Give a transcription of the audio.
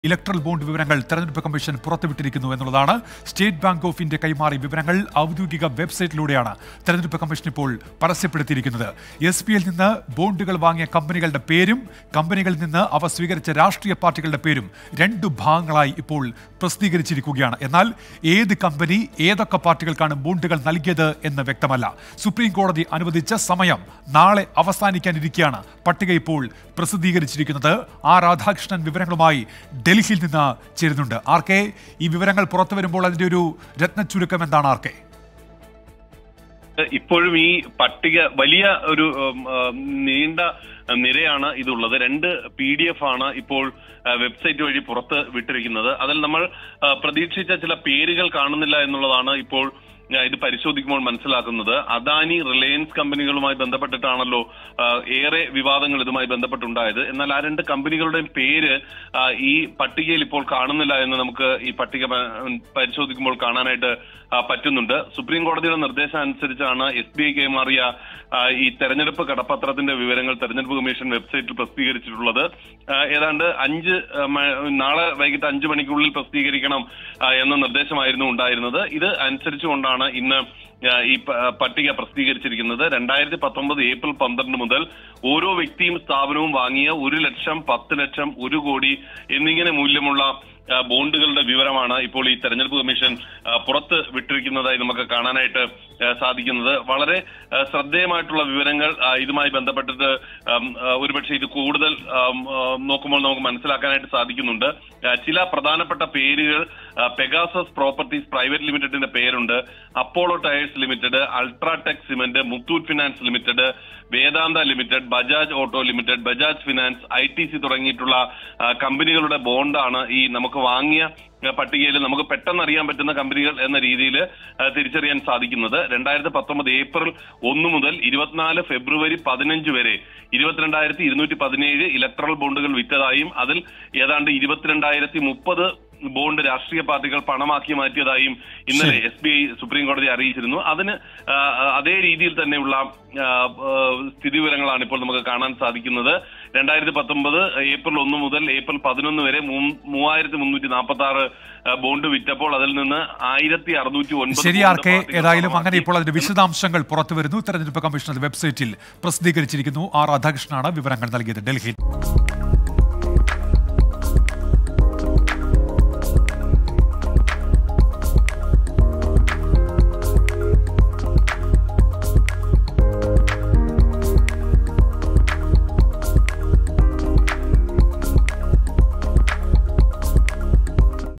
Electoral bond വിവരങ്ങൾ തെരഞ്ഞെടുപ്പ് commission പുറത്തുവിട്ടിരിക്കുന്നു എന്നുള്ളതാണ് സ്റ്റേറ്റ് ബാങ്ക് ഓഫ് ഇന്ത്യ കൈമാറിയ വിവരങ്ങൾ ഔദ്യോഗിക വെബ്സൈറ്റിലൂടെയാണ് തെരഞ്ഞെടുപ്പ് കമ്മീഷൻ ഇപ്പോൾ പരസ്യപ്പെടുത്തിയിരിക്കുന്നത് എസ് ബി ഐയിൽ നിന്ന് ബോണ്ടുകൾ വാങ്ങിയ കമ്പനികളുടെ പേരും കമ്പനികളിൽ നിന്ന് അവ സ്വീകരിച്ച രാഷ്ട്രീയ പാർട്ടികളുടെ പേരും രണ്ടു ഭാഗങ്ങളായി ഇപ്പോൾ പ്രസിദ്ധീകരിച്ചിരിക്കുകയാണ് എന്നാൽ ഏത് കമ്പനി ഏതൊക്കെ പാർട്ടികൾക്കാണ് ബോണ്ടുകൾ നൽകിയത് എന്ന് വ്യക്തമല്ല സുപ്രീം കോടതി അനുവദിച്ച സമയം നാളെ അവസാനിക്കാനിരിക്കെയാണ് പട്ടിക ഇപ്പോൾ പ്രസിദ്ധീകരിച്ചിരിക്കുന്നത് ആ രാധാകൃഷ്ണൻ വിവരങ്ങളുമായി ഡൽഹിയിൽ നിന്ന് ചേരുന്നുണ്ട് ആർ കെ ഈ വിവരങ്ങൾ പുറത്തു വരുമ്പോൾ അതിന്റെ ഒരു രത്നച്ചുരുക്കം എന്താണ് ആർ കെ ഇപ്പോഴും ഈ പട്ടിക വലിയ ഒരു ഉം, ഉം, നീണ്ട നിരയാണ് ഇതുള്ളത് രണ്ട് പി ഡി എഫ് ആണ് ഇപ്പോൾ ആ, വെബ്സൈറ്റ് വഴി പുറത്ത് വിട്ടിരിക്കുന്നത് അതിൽ നമ്മൾ ആ, പ്രതീക്ഷിച്ച ചില പേരുകൾ കാണുന്നില്ല എന്നുള്ളതാണ് ഇപ്പോൾ ആ, ഇത് പരിശോധിക്കുമ്പോൾ മനസ്സിലാക്കുന്നത് അദാനി റിലയൻസ് കമ്പനികളുമായി ബന്ധപ്പെട്ടിട്ടാണല്ലോ ആ, ഏറെ വിവാദങ്ങൾ ഇതുമായി ബന്ധപ്പെട്ടുണ്ടായത് എന്നാൽ ആ രണ്ട് കമ്പനികളുടെയും പേര് ആ, ഈ പട്ടികയിൽ ഇപ്പോൾ കാണുന്നില്ല എന്ന് നമുക്ക് ഈ പട്ടിക പ- പരിശോധിക്കുമ്പോൾ കാണാനായിട്ട് ആ, പറ്റുന്നുണ്ട് സുപ്രീം കോടതിയുടെ നിർദ്ദേശം അനുസരിച്ചാണ് എസ് ബി ഐ കൈമാറിയ ആ, ഈ തെരഞ്ഞെടുപ്പ് കടപ്പത്രത്തിന്റെ വിവരങ്ങൾ തെരഞ്ഞെടുപ്പ് കമ്മീഷൻ വെബ്സൈറ്റിൽ പ്രസിദ്ധീകരിച്ചിട്ടുള്ളത് ആ, ഏതാണ്ട് അഞ്ച് ആ, മ- നാളെ വൈകിട്ട് അഞ്ചു മണിക്കുള്ളിൽ പ്രസിദ്ധീകരിക്കണം ആ, എന്ന നിർദ്ദേശമായിരുന്നു ഉണ്ടായിരുന്നത് ഇത് അനുസരിച്ചുകൊണ്ടാണ് ഇന്ന് ആ, ഈ പ- പട്ടിക പ്രസിദ്ധീകരിച്ചിരിക്കുന്നത് രണ്ടായിരത്തി പത്തൊമ്പത് ഏപ്രിൽ പന്ത്രണ്ട് മുതൽ ഓരോ വ്യക്തിയും സ്ഥാപനവും വാങ്ങിയ ഒരു ലക്ഷം പത്ത് ലക്ഷം ഒരു കോടി എന്നിങ്ങനെ മൂല്യമുള്ള ആ, ബോണ്ടുകളുടെ വിവരമാണ് ഇപ്പോൾ ഈ തെരഞ്ഞെടുപ്പ് കമ്മീഷൻ ആ, പുറത്ത് വിട്ടിരിക്കുന്നതായി നമുക്ക് കാണാനായിട്ട് ആ, സാധിക്കുന്നത് വളരെ ആ, ശ്രദ്ധേയമായിട്ടുള്ള വിവരങ്ങൾ ആ, ഇതുമായി ബന്ധപ്പെട്ടിട്ട് ആം, ആ, ഒരുപക്ഷെ ഇത് കൂടുതൽ ആം, ആ, നോക്കുമ്പോൾ നമുക്ക് മനസ്സിലാക്കാനായിട്ട് സാധിക്കുന്നുണ്ട് ആ, ചില പ്രധാനപ്പെട്ട പേരുകൾ ആ, പെഗാസസ് പ്രോപ്പർട്ടീസ് പ്രൈവറ്റ് ലിമിറ്റഡിന്റെ പേരുണ്ട് Apollo Tyres limited UltraTech cement Muthoot finance limited Vedanta limited Bajaj auto limited Bajaj finance I T C തുടങ്ങിയിട്ടുള്ള ആ, കമ്പനികളുടെ ബോണ്ടാണ് ഈ നമുക്ക് വാങ്ങിയ ആ, പട്ടികയിൽ നമുക്ക് പെട്ടെന്ന് അറിയാൻ പറ്റുന്ന കമ്പനികൾ എന്ന രീതിയിൽ തിരിച്ചറിയാൻ സാധിക്കുന്നത് രണ്ടായിരത്തി പത്തൊമ്പത് ഏപ്രിൽ ഒന്ന് മുതൽ ഇരുപത്തിനാല് ഫെബ്രുവരി പതിനഞ്ച് വരെ ഇരുപത്തിരണ്ടായിരത്തി ഇരുന്നൂറ്റി പതിനേഴ് ഇലക്ട്രൽ ബോണ്ടുകൾ വിറ്റതായും അതിൽ ഏതാണ്ട് ഇരുപത്തിരണ്ടായിരത്തി മുപ്പത് ബോണ്ട് രാഷ്ട്രീയ പാർട്ടികൾ പണമാക്കി മാറ്റിയതായും ഇന്നലെ എസ് ബി ഐ സുപ്രീം കോടതി അറിയിച്ചിരുന്നു അതിന് ആ, അതേ രീതിയിൽ തന്നെയുള്ള ആ, ആ, സ്ഥിതിവിവരങ്ങളാണ് ഇപ്പോൾ നമുക്ക് കാണാൻ സാധിക്കുന്നത് രണ്ടായിരത്തി പത്തൊമ്പത് ഏപ്രിൽ ഒന്ന് മുതൽ ഏപ്രിൽ പതിനൊന്ന് വരെ മൂ- മൂവായിരത്തി മുന്നൂറ്റി നാൽപ്പത്തി ആറ് ബോണ്ട് വിറ്റപ്പോൾ അതിൽ നിന്ന് ആയിരത്തി അറുന്നൂറ്റി ഒൻപത് ശരി ആർ ബോണ്ട് കെ പാർട്ടികൾ ഏതായാലും അങ്ങനെ പണമാക്കി. ഇപ്പോൾ അതിന്റെ വിശദാംശങ്ങൾ പുറത്തു വരുന്നു തെരഞ്ഞെടുപ്പ് കമ്മീഷണർ വെബ്സൈറ്റിൽ പ്രസിദ്ധീകരിച്ചിരിക്കുന്നു ആർ രാധാകൃഷ്ണനാണ് വിവരങ്ങൾ നൽകിയത് ഡൽഹിയിൽ